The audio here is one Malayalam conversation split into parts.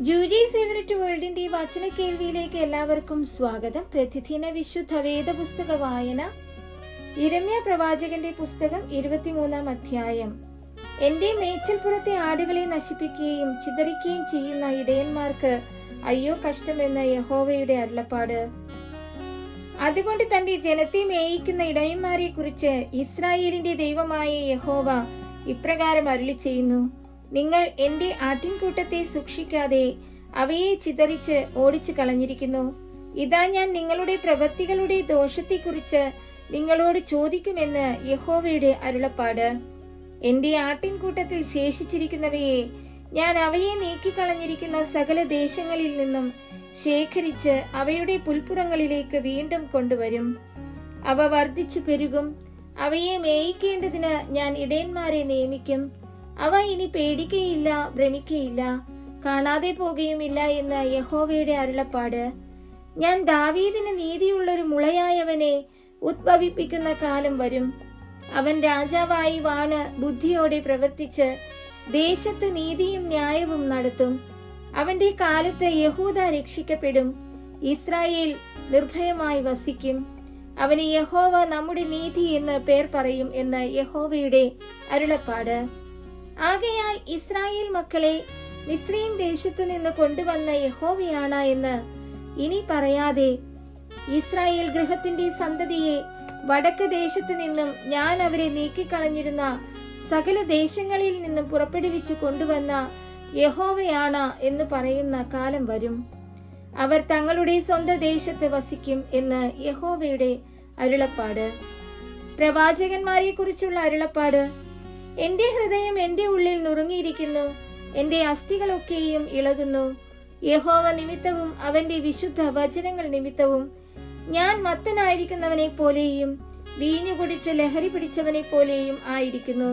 ജൂജീസ് ഫേവററ്റ് വേൾഡിന്റെ ഈ വചന കേൾവിയിലേക്ക് എല്ലാവർക്കും സ്വാഗതം പ്രതിദിന വിശുദ്ധ വേദപുസ്തക വായന ഇരമ്യ പ്രവാചകന്റെ പുസ്തകം ഇരുപത്തിമൂന്നാം അധ്യായം എന്റെ മേച്ചൽപ്പുറത്തെ ആടുകളെ നശിപ്പിക്കുകയും ചിതറിക്കുകയും ചെയ്യുന്ന ഇടയന്മാർക്ക് അയ്യോ കഷ്ടമെന്ന് യഹോവയുടെ അരുളപ്പാട് അതുകൊണ്ട് തന്റെ ജനത്തെ മേയിക്കുന്ന ഇടയന്മാരെ കുറിച്ച് ഇസ്രായേലിന്റെ ദൈവമായ യഹോവ ഇപ്രകാരം അരുളി ചെയ്യുന്നു നിങ്ങൾ എന്റെ ആട്ടിൻകൂട്ടത്തെ സൂക്ഷിക്കാതെ അവയെ ചിതറിച്ച് ഓടിച്ചു കളഞ്ഞിരിക്കുന്നു ഇതാ ഞാൻ നിങ്ങളുടെ പ്രവൃത്തികളുടെ ദോഷത്തെക്കുറിച്ച് നിങ്ങളോട് ചോദിക്കുമെന്ന് യഹോവയുടെ അരുളപ്പാട് എന്റെ ആട്ടിൻകൂട്ടത്തിൽ ശേഷിച്ചിരിക്കുന്നവയെ ഞാൻ അവയെ നീക്കിക്കളഞ്ഞിരിക്കുന്ന സകല ദേശങ്ങളിൽ നിന്നും ശേഖരിച്ച് അവയുടെ പുൽപ്പുറങ്ങളിലേക്ക് വീണ്ടും കൊണ്ടുവരും അവ വർദ്ധിച്ചു പെരുകും അവയെ മേയിക്കേണ്ടതിന് ഞാൻ ഇടയന്മാരെ നിയമിക്കും അവ ഇനി പേടിക്കയില്ല ഭ്രമിക്കയില്ല കാണാതെ പോകുകയുമില്ല എന്ന് യഹോവയുടെ അരുളപ്പാട് ഞാൻ ദാവീദിന് നീതിയുള്ളൊരു മുളയായവനെ ഉദ്ഭവിപ്പിക്കുന്ന കാലം വരും അവൻ രാജാവായി വാണ് ബുദ്ധിയോടെ പ്രവർത്തിച്ച് ദേശത്ത് നീതിയും ന്യായവും നടത്തും അവന്റെ കാലത്ത് യഹൂദ രക്ഷിക്കപ്പെടും ഇസ്രായേൽ നിർഭയമായി വസിക്കും അവന് യഹോവ നമ്മുടെ നീതി എന്ന് പേർ പറയും എന്ന് യഹോവയുടെ അരുളപ്പാട് ആകയാൽ ഇസ്രായേൽ മക്കളെ മിസ്രീം ദേശത്തു നിന്ന് കൊണ്ടുവന്ന യഹോവയാണ് എന്ന് ഇനി പറയാതെ ഇസ്രായേൽ ഗൃഹത്തിന്റെ സന്തതിയെ വടക്ക് ദേശത്തു നിന്നും ഞാൻ അവരെ നീക്കിക്കളഞ്ഞിരുന്ന സകല ദേശങ്ങളിൽ നിന്നും പുറപ്പെടുവിച്ചു കൊണ്ടുവന്ന യഹോവയാണ് എന്ന് പറയുന്ന കാലം വരും അവർ തങ്ങളുടെ സ്വന്തം ദേശത്ത് വസിക്കും എന്ന് യഹോവയുടെ അരുളപ്പാട് പ്രവാചകന്മാരെ കുറിച്ചുള്ള അരുളപ്പാട് എന്റെ ഹൃദയം എന്റെ ഉള്ളിൽ നുറുങ്ങിയിരിക്കുന്നു എന്റെ അസ്ഥികളൊക്കെയും ഇളകുന്നു യഹോവ നിമിത്തവും അവന്റെ വിശുദ്ധ വചനങ്ങൾ നിമിത്തവും ഞാൻ മത്തനായിരിക്കുന്നവനെ പോലെയും വീഞ്ഞു കുടിച്ച് ലഹരി പിടിച്ചവനെ പോലെയും ആയിരിക്കുന്നു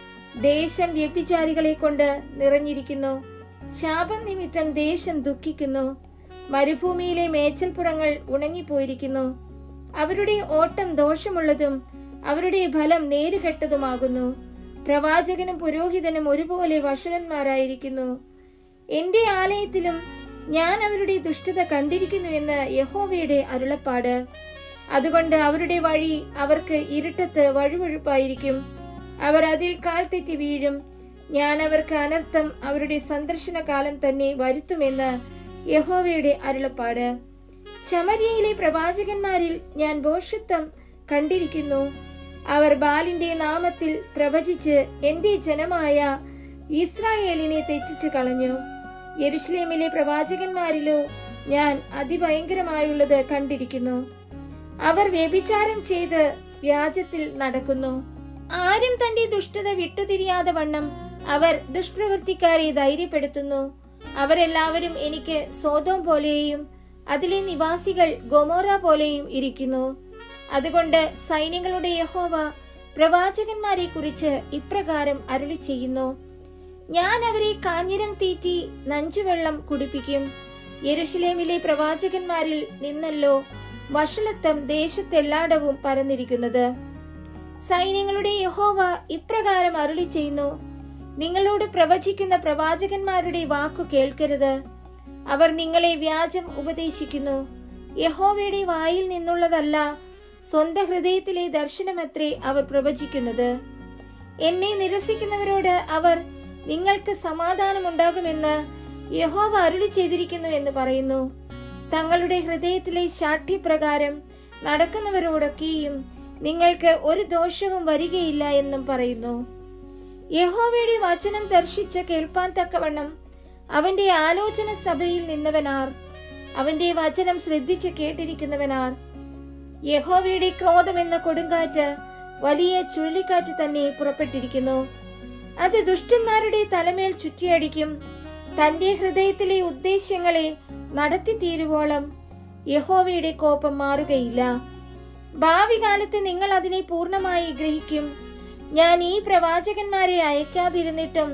ദേശം വ്യഭിചാരികളെ കൊണ്ട് നിറഞ്ഞിരിക്കുന്നു ശാപം നിമിത്തം ദേശം ദുഃഖിക്കുന്നു മരുഭൂമിയിലെ മേച്ചൽപ്പുറങ്ങൾ ഉണങ്ങിപ്പോയിരിക്കുന്നു അവരുടെ ഓട്ടം ദോഷമുള്ളതും അവരുടെ ഫലം നേരുകെട്ടതുമാകുന്നു പ്രവാചകനും പുരോഹിതനും ഒരുപോലെ വഷളന്മാരായിരിക്കുന്നു എന്റെ ആലയത്തിലും ഞാൻ അവരുടെ ദുഷ്ടത കണ്ടിരിക്കുന്നു എന്ന് യഹോവയുടെ അരുളപ്പാട് അതുകൊണ്ട് അവരുടെ വഴി അവർക്ക് ഇരുട്ടത്ത് വഴുവഴുപ്പായിരിക്കും അവർ അതിൽ കാൽ തെറ്റി വീഴും ഞാൻ അവർക്ക് അനർത്ഥം അവരുടെ സന്ദർശന കാലം തന്നെ വരുത്തുമെന്ന് യഹോവയുടെ അരുളപ്പാട് ശമരിയയിലെ പ്രവാചകന്മാരിൽ ഞാൻ ഭോഷത്വം കണ്ടിരിക്കുന്നു അവർ ബാലിന്റെ നാമത്തിൽ പ്രവചിച്ച് എന്റെ ജനമായ ഇസ്രായേലിനെ തെറ്റിച്ചു കളഞ്ഞു യെരുഷലേമിലെ പ്രവാചകന്മാരിലോ ഞാൻ അതിഭയങ്കരമായുള്ളത് കണ്ടിരിക്കുന്നു അവർ വ്യഭിചാരം ചെയ്ത് വ്യാജത്തിൽ നടക്കുന്നു ആരും തന്റെ ദുഷ്ടത വിട്ടുതിരിയാതെ വണ്ണം അവർ ദുഷ്പ്രവൃത്തിക്കാരെ ധൈര്യപ്പെടുത്തുന്നു അവരെല്ലാവരും എനിക്ക് സോതോം പോലെയും അതിലെ നിവാസികൾ ഗൊമോറ പോലെയും ഇരിക്കുന്നു അതുകൊണ്ട് സൈന്യങ്ങളുടെ യഹോവ പ്രവാചകന്മാരെ കുറിച്ച് ഇപ്രകാരം അരുളി ചെയ്യുന്നു ഞാൻ അവരെ കാഞ്ഞിരം തീറ്റി നഞ്ചുവെള്ളം കുടിപ്പിക്കും യെരുഷലേമിലെ പ്രവാചകന്മാരിൽ നിന്നല്ലോ വഷളത്വം ദേശത്തെല്ലായിടവും പരന്നിരിക്കുന്നത് സൈന്യങ്ങളുടെ യഹോവ ഇപ്രകാരം അരുളി ചെയ്യുന്നു നിങ്ങളോട് പ്രവചിക്കുന്ന പ്രവാചകന്മാരുടെ വാക്കു കേൾക്കരുത് അവർ നിങ്ങളെ വ്യാജം ഉപദേശിക്കുന്നു യഹോവയുടെ വായിൽ നിന്നുള്ളതല്ല സ്വന്തം ഹൃദയത്തിലെ ദർശനമത്രേ അവർ പ്രവചിക്കുന്നത് എന്നെ നിരസിക്കുന്നവരോട് അവർ നിങ്ങൾക്ക് സമാധാനമുണ്ടാകുമെന്ന് യഹോവ അരുളി ചെയ്തിരിക്കുന്നു എന്ന് പറയുന്നു തങ്ങളുടെ ഹൃദയത്തിലെ ശാഠ്യപ്രകാരം നടക്കുന്നവരോടൊക്കെയും നിങ്ങൾക്ക് ഒരു ദോഷവും വരികയില്ല എന്നും പറയുന്നു യഹോവയുടെ വചനം ദർശിച്ച് കേൾപ്പാൻ തക്കവണ്ണം അവന്റെ ആലോചന സഭയിൽ നിന്നവനാർ അവന്റെ വചനം ശ്രദ്ധിച്ച് കേട്ടിരിക്കുന്നവനാർ യഹോവയുടെ ക്രോധം എന്ന കൊടുങ്കാറ്റ് വലിയ ചുഴലിക്കാറ്റ് തന്നെ പുറപ്പെട്ടിരിക്കുന്നു അത് ദുഷ്ടന്മാരുടെ തലമേൽ ചുറ്റിയടിക്കും തന്റെ ഹൃദയത്തിലെ ഉദ്ദേശ്യങ്ങളെ നടത്തി തീരുവോളം യഹോവയുടെ കോപം മാറുകയില്ല ഭാവി കാലത്ത് നിങ്ങൾ അതിനെ പൂർണ്ണമായി ഗ്രഹിക്കും ഞാൻ ഈ പ്രവാചകന്മാരെ അയക്കാതിരുന്നിട്ടും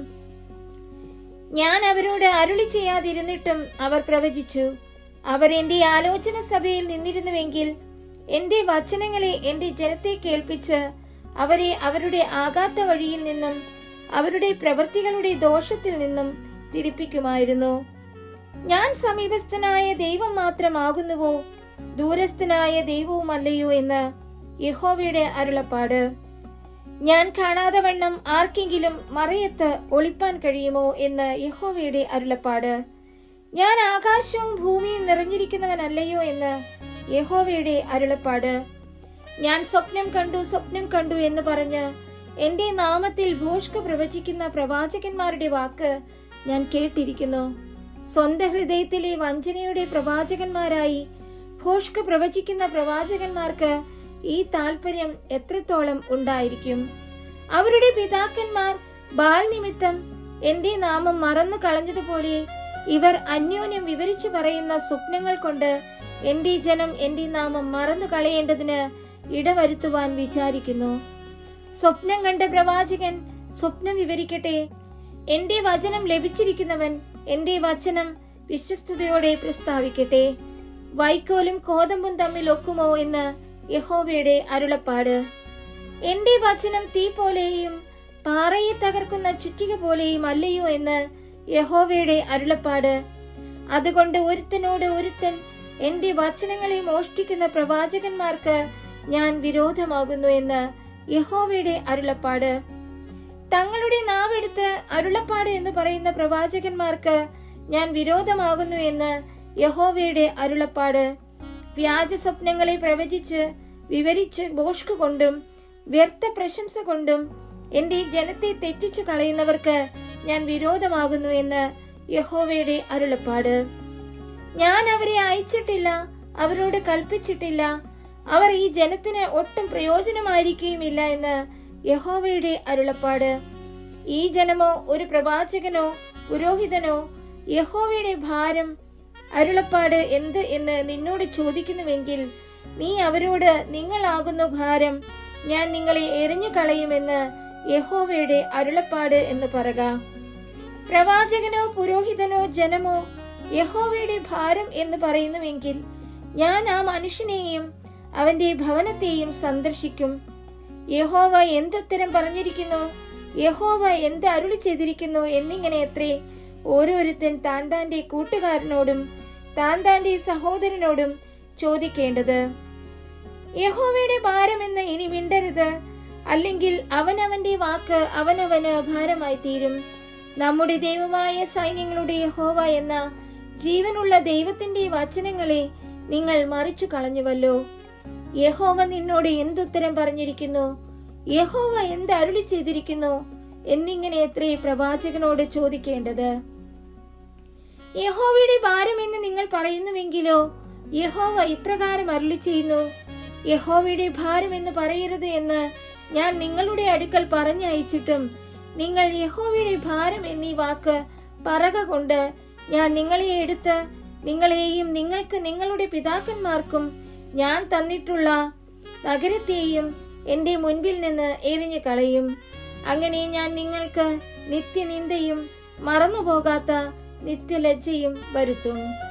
ഞാൻ അവരോട് അരുളി ചെയ്യാതിരുന്നിട്ടും അവർ പ്രവചിച്ചു അവർ എന്റെ ആലോചന സഭയിൽ നിന്നിരുന്നുവെങ്കിൽ എന്റെ വചനങ്ങളെ എന്റെ ജനത്തെ കേൾപ്പിച്ച് അവരെ അവരുടെ ആകാത്ത വഴിയിൽ നിന്നും അവരുടെ പ്രവൃത്തികളുടെ ദോഷത്തിൽ നിന്നും തിരിപ്പിക്കുമായിരുന്നു ഞാൻ സമീപസ്ഥനായ ദൈവം മാത്രമാകുന്നുവോ ദൂരസ്ഥനായ ദൈവവുമല്ലയോ എന്ന് യഹോവയുടെ അരുളപ്പാട് ഞാൻ കാണാതെ വണ്ണം ആർക്കെങ്കിലും മറയത്ത് ഒളിപ്പാൻ കഴിയുമോ എന്ന് യഹോവയുടെ അരുളപ്പാട് ഞാൻ ആകാശവും ഭൂമിയും നിറഞ്ഞിരിക്കുന്നവനല്ലയോ എന്ന് യഹോവയുടെ അരുളപ്പാട് ഞാൻ സ്വപ്നം കണ്ടു സ്വപ്നം കണ്ടു എന്ന് പറഞ്ഞ് എന്റെ നാമത്തിൽ ഭോഷ്ക പ്രവചിക്കുന്ന പ്രവാചകന്മാരുടെ വാക്ക് ഞാൻ കേട്ടിരിക്കുന്നു സ്വന്തം ഹൃദയത്തിലെ വഞ്ചനയുടെ പ്രവാചകന്മാരായി ഭോഷ്ക പ്രവചിക്കുന്ന പ്രവാചകന്മാർക്ക് ഈ താല്പര്യം എത്രത്തോളം ഉണ്ടായിരിക്കും അവരുടെ പിതാക്കന്മാർ ബാൽ നിമിത്തം എന്റെ നാമം മറന്നു കളഞ്ഞതുപോലെ ഇവർ അന്യോന്യം വിവരിച്ചു പറയുന്ന സ്വപ്നങ്ങൾ കൊണ്ട് എന്റെ ജനം എന്റെ നാമം മറന്നു കളയേണ്ടതിന് ഇടവരുത്തുവാൻ വിചാരിക്കുന്നു സ്വപ്നം കണ്ട പ്രവാചകൻ സ്വപ്നം വിവരിക്കട്ടെ എന്റെ വചനം ലഭിച്ചിരിക്കുന്നവൻ എന്റെ വചനം വിശ്വസ്തയോടെ പ്രസ്താവിക്കട്ടെ വൈക്കോലും കോതമ്പും തമ്മിൽ ഒക്കുമോ എന്ന് യഹോവയുടെ അരുളപ്പാട് എന്റെ വചനം തീ പോലെയും പാറയെ തകർക്കുന്ന ചുറ്റിക പോലെയും അല്ലയോ എന്ന് യഹോവയുടെ അരുളപ്പാട് അതുകൊണ്ട് ഒരുത്തനോട് ഒരുത്തൻ എന്റെ വചനങ്ങളെ മോഷ്ടിക്കുന്ന പ്രവാചകന്മാർക്ക് ഞാൻ വിരോധമാകുന്നു എന്ന് യഹോവയുടെ അരുളപ്പാട് തങ്ങളുടെ നാവെടുത്ത് അരുളപ്പാട് എന്ന് പറയുന്ന പ്രവാചകന്മാർക്ക് ഞാൻ വിരോധമാകുന്നു എന്ന് യഹോവയുടെ അരുളപ്പാട് വ്യാജ സ്വപ്നങ്ങളെ പ്രവചിച്ച് വിവരിച്ച് ബോഷ്കു കൊണ്ടും വ്യർത്ഥ പ്രശംസ കൊണ്ടും എന്റെ ജനത്തെ തെറ്റിച്ചു കളയുന്നവർക്ക് ഞാൻ വിരോധമാകുന്നു എന്ന് യഹോവയുടെ അരുളപ്പാട് ഞാൻ അവരെ അയച്ചിട്ടില്ല അവരോട് കൽപ്പിച്ചിട്ടില്ല അവർ ഈ ജനത്തിന് ഒട്ടും പ്രയോജനമായിരിക്കുകയുമില്ല എന്ന് യഹോവയുടെ അരുളപ്പാട് ഈ ജനമോ ഒരു പ്രവാചകനോ പുരോഹിതനോ യഹോവയുടെ ഭാരം അരുളപ്പാട് എന്ത് എന്ന് നിന്നോട് ചോദിക്കുന്നുവെങ്കിൽ നീ അവരോട് നിങ്ങളാകുന്നു ഭാരം ഞാൻ നിങ്ങളെ എറിഞ്ഞു കളയുമെന്ന് യഹോവയുടെ അരുളപ്പാട് എന്ന് പറക പ്രവാചകനോ പുരോഹിതനോ ജനമോ യഹോവയുടെ ഭാരം എന്ന് പറയുന്നുവെങ്കിൽ ഞാൻ ആ മനുഷ്യനെയും അവന്റെ ഭവനത്തെയും സന്ദർശിക്കും യഹോവ എന്തുത്തരം പറഞ്ഞിരിക്കുന്നു യഹോവ എന്ത് അരുളി ചെയ്തിരിക്കുന്നു എന്നിങ്ങനെ എത്രേ ഓരോരുത്തൻ താൻ താന്റെ കൂട്ടുകാരനോടും താൻ താന്റെ സഹോദരനോടും ചോദിക്കേണ്ടത് യഹോവയുടെ ഭാരമെന്ന് ഇനി മിണ്ടരുത് അല്ലെങ്കിൽ അവനവന്റെ വാക്ക് അവനവന് ഭാരമായി തീരും നമ്മുടെ ദൈവമായ സൈന്യങ്ങളുടെ യഹോവ എന്ന ജീവനുള്ള ദൈവത്തിന്റെ വചനങ്ങളെ നിങ്ങൾ മറിച്ചു കളഞ്ഞുവല്ലോ യഹോവ നിന്നോട് എന്തുത്തരം പറഞ്ഞിരിക്കുന്നു യഹോവ എന്ത് അരുളി ചെയ്തിരിക്കുന്നു എന്നിങ്ങനെ എത്രേ പ്രവാചകനോട് ചോദിക്കേണ്ടത് യഹോവയുടെ ഭാരമെന്ന് നിങ്ങൾ പറയുന്നുവെങ്കിലോ യഹോവ ഇപ്രകാരം അരുളി ചെയ്യുന്നു യഹോവയുടെ ഭാരം എന്ന് പറയരുത് എന്ന് ഞാൻ നിങ്ങളുടെ അടുക്കൽ പറഞ്ഞയച്ചിട്ടും നിങ്ങൾ യഹോവയുടെ ഭാരം എന്നീ വാക്ക് പറക കൊണ്ട് ഞാൻ നിങ്ങളെ എടുത്ത് നിങ്ങളെയും നിങ്ങൾക്ക് നിങ്ങളുടെ പിതാക്കന്മാർക്കും ഞാൻ തന്നിട്ടുള്ള നഗരത്തെയും എന്റെ മുൻപിൽ നിന്ന് എറിഞ്ഞു കളയും അങ്ങനെ ഞാൻ നിങ്ങൾക്ക് നിത്യനിന്ദയും മറന്നുപോകാത്ത നിത്യലജ്ജയും വരുത്തും